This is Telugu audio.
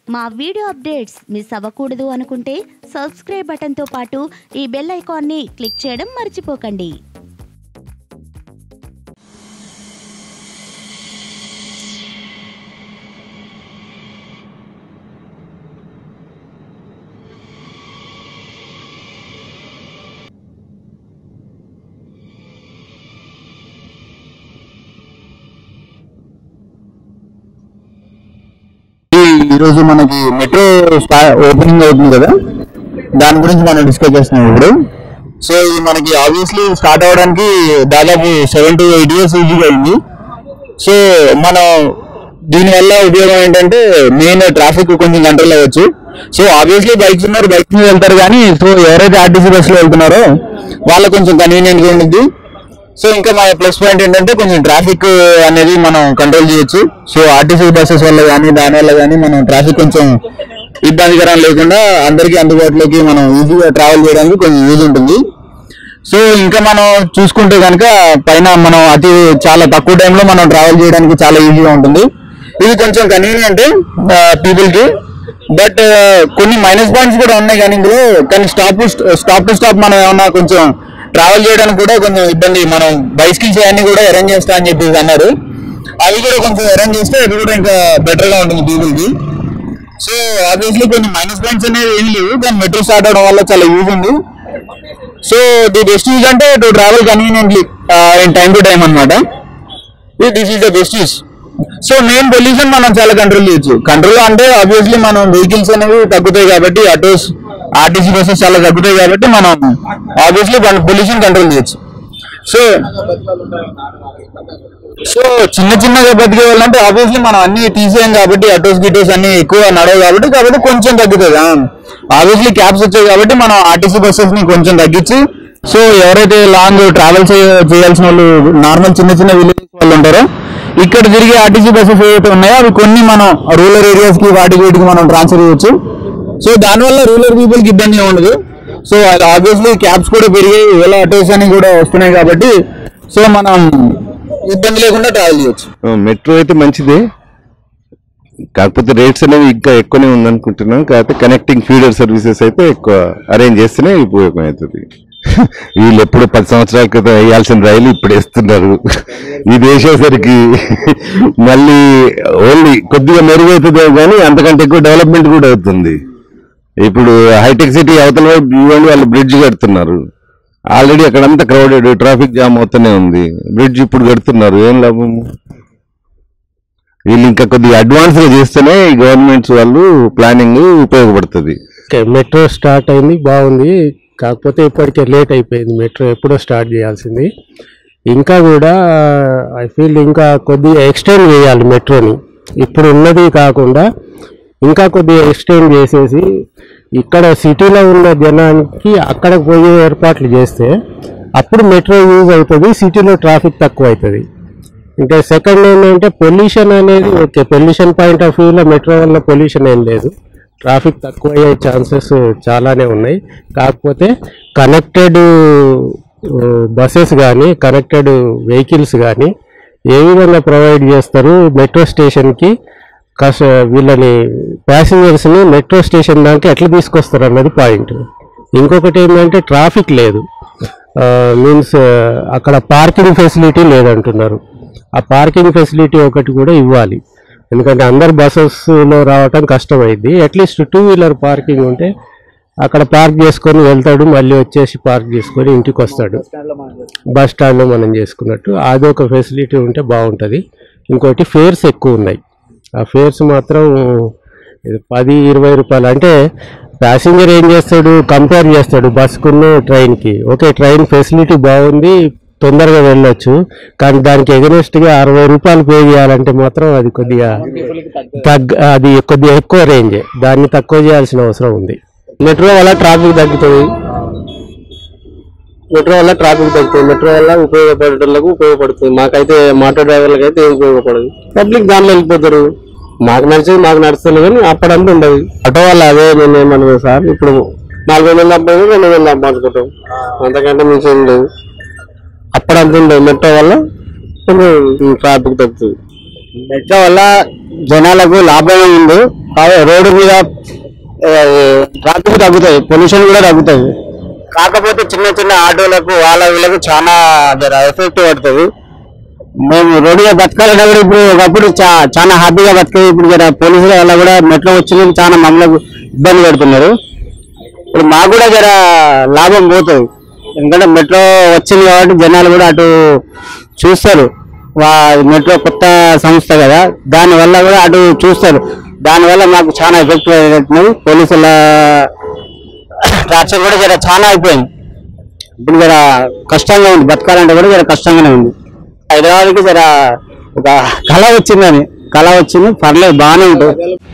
మా వీడియో అప్డేట్స్ మిస్ అవ్వకూడదు అనుకుంటే సబ్స్క్రైబ్ బటన్తో పాటు ఈ బెల్ ఐకాన్ని క్లిక్ చేయడం మర్చిపోకండి ఈ- ఈ రోజు మనకి మెట్రో ఓపెనింగ్ అవుతుంది కదా దాని గురించి మనం డిస్కస్ చేస్తున్నాం ఇప్పుడు సో ఇది మనకి ఆబ్వియస్లీ స్టార్ట్ అవ్వడానికి దాదాపు సెవెన్ టు ఎయిట్ ఇయర్స్ ఈజీగా అయింది సో మనం దీనివల్ల ఉపయోగం ఏంటంటే మెయిన్ ట్రాఫిక్ కొంచెం కంట్రోల్ అవ్వచ్చు సో ఆబ్వియస్లీ బైక్స్ ఉన్నారు బైక్స్ మీద వెళ్తారు కానీ సో ఎవరైతే ఆర్టీసీ బస్సులో వెళ్తున్నారో వాళ్ళకి కొంచెం కన్వీనియంట్ గా ఉంటుంది సో ఇంకా మా ప్లస్ పాయింట్ ఏంటంటే కొంచెం ట్రాఫిక్ అనేది మనం కంట్రోల్ చేయొచ్చు సో ఆర్టీసీ బస్సెస్ వల్ల కానీ దాని వల్ల కానీ మనం ట్రాఫిక్ కొంచెం ఇబ్బందికరం లేకుండా అందరికీ అందుబాటులోకి మనం ఈజీగా ట్రావెల్ చేయడానికి కొంచెం యూజ్ ఉంటుంది సో ఇంకా మనం చూసుకుంటే కనుక పైన మనం అతి చాలా తక్కువ టైంలో మనం ట్రావెల్ చేయడానికి చాలా ఈజీగా ఉంటుంది ఇది కొంచెం కన్వీనియంట్ పీపుల్ కి బట్ కొన్ని మైనస్ పాయింట్స్ కూడా ఉన్నాయి కానీ ఇందులో కానీ స్టాప్ స్టాప్ టు స్టాప్ మనం ఏమన్నా కొంచెం ట్రావెల్ చేయడానికి కూడా కొంచెం ఇబ్బంది మనం బైసికల్స్ అన్ని కూడా అరేంజ్ చేస్తా అని చెప్పి అన్నారు అవి కూడా కొంచెం అరేంజ్ చేస్తే అది కూడా ఇంకా బెటర్ గా ఉంటుంది పీపుల్ కి సో ఆబ్వియస్లీ కొన్ని మైనస్ పాయింట్స్ అనేవి ఏం లేవు కానీ మెట్రో స్టార్ట్ అవడం వల్ల చాలా యూజ్ ఉంది సో ది బెస్ట్ యూజ్ అంటే to travel conveniently in time to time అనమాట this is the best use so main pollution మనం చాలా కంట్రోల్ చేయొచ్చు కంట్రోల్ అంటే ఆబ్వియస్లీ మనం వెహికల్స్ అనేవి తగ్గుతాయి కాబట్టి ఆటోస్ ఆర్టీసీ బస్సెస్ చాలా తగ్గుతాయి కాబట్టి మనం ఆబ్వియస్లీ పొల్యూషన్ కంట్రోల్ చేయొచ్చు సో సో చిన్న చిన్నగా బతికే వాళ్ళంటే ఆబ్వియస్లీ మనం అన్ని తీసేయం కాబట్టి ఆటోస్ గిటోస్ అన్ని ఎక్కువ నడవు కాబట్టి కాబట్టి కొంచెం తగ్గుతుంది ఆబ్వియస్లీ క్యాబ్స్ వచ్చాయి కాబట్టి మనం ఆర్టీసీ బస్సెస్ ని కొంచెం తగ్గించి సో ఎవరైతే లాంగ్ ట్రావెల్ చేయాల్సిన వాళ్ళు నార్మల్ చిన్న చిన్న విలేజెస్ వాళ్ళు ఉంటారో ఇక్కడ తిరిగే ఆర్టీసీ బస్సెస్ ఏవైతే ఉన్నాయో అవి కొన్ని మనం రూరల్ ఏరియాస్ కి వాటికి వీటికి మనం ట్రాన్స్ఫర్ చేయొచ్చు సో దానివల్ల రూరల్ పీపుల్ కి ఇబ్బంది ఉండదు సో అది ఆబ్వియస్లీ క్యాబ్స్ కూడా పెరిగాయి ఇలా ఆటోస్ అని కూడా వస్తున్నాయి కాబట్టి సో మనం ఇబ్బంది లేకుండా ట్రావెల్ చేయొచ్చు మెట్రో అయితే మంచిదే కాకపోతే రేట్స్ అనేవి ఇంకా ఎక్కువనే ఉందనుకుంటున్నాం కాకపోతే కనెక్టింగ్ ఫీడర్ సర్వీసెస్ అయితే ఎక్కువ అరేంజ్ చేస్తేనే ఉపయోగం అవుతుంది వీళ్ళు ఎప్పుడు పది సంవత్సరాల క్రితం వేయాల్సిన రైలు ఇప్పుడు వేస్తున్నారు ఇది వేసేసరికి మళ్ళీ ఓన్లీ కొద్దిగా మెరుగవుతుందే కానీ అంతకంటే ఎక్కువ డెవలప్మెంట్ కూడా అవుతుంది ఇప్పుడు హైటెక్ సిటీ అవతల వైపు ఇవ్వండి వాళ్ళు బ్రిడ్జ్ కడుతున్నారు ఆల్రెడీ అక్కడంతా క్రౌడెడ్ ట్రాఫిక్ జామ్ అవుతూనే ఉంది బ్రిడ్జ్ ఇప్పుడు కడుతున్నారు ఏం లాభం వీళ్ళు ఇంకా కొద్దిగా అడ్వాన్స్ గా చేస్తేనే ఈ గవర్నమెంట్స్ వాళ్ళు ప్లానింగ్ ఉపయోగపడుతుంది ఓకే మెట్రో స్టార్ట్ అయింది బాగుంది కాకపోతే ఇప్పటికే లేట్ అయిపోయింది మెట్రో ఎప్పుడో స్టార్ట్ చేయాల్సింది ఇంకా కూడా ఐ ఫీల్ ఇంకా కొద్దిగా ఎక్స్టెండ్ చేయాలి మెట్రోని ఇప్పుడు ఉన్నది కాకుండా ఇంకా కొద్దిగా ఎక్స్టెండ్ చేసేసి ఇక్కడ సిటీలో ఉన్న జనానికి అక్కడ పోయే ఏర్పాట్లు చేస్తే అప్పుడు మెట్రో యూజ్ అవుతుంది సిటీలో ట్రాఫిక్ తక్కువ అవుతుంది ఇంకా సెకండ్ ఏంటంటే పొల్యూషన్ అనేది ఓకే పొల్యూషన్ పాయింట్ ఆఫ్ వ్యూలో మెట్రో వల్ల పొల్యూషన్ ఏం లేదు ట్రాఫిక్ తక్కువ అయ్యే ఛాన్సెస్ చాలానే ఉన్నాయి కాకపోతే కనెక్టెడ్ బస్సెస్ కానీ కనెక్టెడ్ వెహికల్స్ కానీ ఏ విధంగా ప్రొవైడ్ చేస్తారు మెట్రో స్టేషన్కి కస వీళ్ళని ప్యాసింజర్స్ని మెట్రో స్టేషన్ దానికి ఎట్లా తీసుకొస్తారు అన్నది పాయింట్ ఇంకొకటి ఏంటంటే ట్రాఫిక్ లేదు మీన్స్ అక్కడ పార్కింగ్ ఫెసిలిటీ లేదంటున్నారు ఆ పార్కింగ్ ఫెసిలిటీ ఒకటి కూడా ఇవ్వాలి ఎందుకంటే అందరు బస్సెస్లో రావటం కష్టమైంది అట్లీస్ట్ టూ వీలర్ పార్కింగ్ ఉంటే అక్కడ పార్క్ చేసుకొని వెళ్తాడు మళ్ళీ వచ్చేసి పార్క్ చేసుకొని ఇంటికి వస్తాడు బస్ స్టాండ్లో మనం చేసుకున్నట్టు అది ఒక ఫెసిలిటీ ఉంటే బాగుంటుంది ఇంకోటి ఫేర్స్ ఎక్కువ ఉన్నాయి ఆ ఫేర్స్ మాత్రం ఇది పది ఇరవై రూపాయలు అంటే ప్యాసింజర్ ఏం చేస్తాడు కంపేర్ చేస్తాడు బస్కును ట్రైన్కి ఓకే ట్రైన్ ఫెసిలిటీ బాగుంది తొందరగా వెళ్ళొచ్చు కానీ దానికి ఎగనెస్ట్గా అరవై రూపాయలు పే చేయాలంటే మాత్రం అది కొద్దిగా తగ్గ అది కొద్దిగా ఎక్కువ రేంజ్ దాన్ని తక్కువ చేయాల్సిన అవసరం ఉంది మెట్రో వల్ల ట్రాఫిక్ తగ్గుతుంది మెట్రో వల్ల ట్రాఫిక్ తగ్గుతుంది మెట్రో వల్ల ఉపయోగపడేటోళ్ళకు ఉపయోగపడుతుంది మాకైతే ఆటో డ్రైవర్లకు అయితే ఏం ఉపయోగపడదు పబ్లిక్ దానిలో వెళ్ళిపోతారు మాకు నడిచేది మాకు నడుస్తుంది కానీ అప్పుడంతా ఉండదు ఆటో వల్ల అదే నేను ఏమన్నా సార్ ఇప్పుడు నాలుగు వందలు సంపాదించి రెండు వందలు సంపాదించుకుంటాం అంతకంటే మించి ఏం లేదు అప్పుడంతా ఉండదు మెట్రో వల్ల కొంచెం ట్రాఫిక్ తగ్గుతుంది మెట్రో వల్ల జనాలకు లాభమే ఉంది కావ- రోడ్డు మీద ట్రాఫిక్ తగ్గుతాయి పొల్యూషన్ కూడా తగ్గుతుంది కాకపోతే చిన్న చిన్న ఆటోలకు వాళ్ళ వీళ్ళకు చాలా ఎఫెక్ట్ పడుతుంది మేము రోడ్డు మీద బతకాలంటే కూడా ఇప్పుడు ఒకప్పుడు చా- చాలా హ్యాపీగా బతికేది ఇప్పుడు జర పోలీసుల వల్ల కూడా మెట్రో వచ్చినందుకు చాలా మమ్మల్ని ఇబ్బంది పెడుతున్నారు ఇప్పుడు మాకు కూడా జర లాభం పోతుంది ఎందుకంటే మెట్రో వచ్చింది కాబట్టి జనాలు కూడా అటు చూస్తారు వా మెట్రో కొత్త సంస్థ కదా దాని వల్ల కూడా అటు చూస్తారు దానివల్ల మాకు చాలా ఎఫెక్ట్ అవుతుంది పోలీసుల టార్చర్ కూడా జర చాలా అయిపోయింది ఇప్పుడు జర కష్టంగా ఉంది బతకాలంటే కూడా జర కష్టంగానే ఉంది హైదరాబాద్కి జర ఒక కళ వచ్చిందని కళ వచ్చింది పర్లేదు బాగానే ఉంటుంది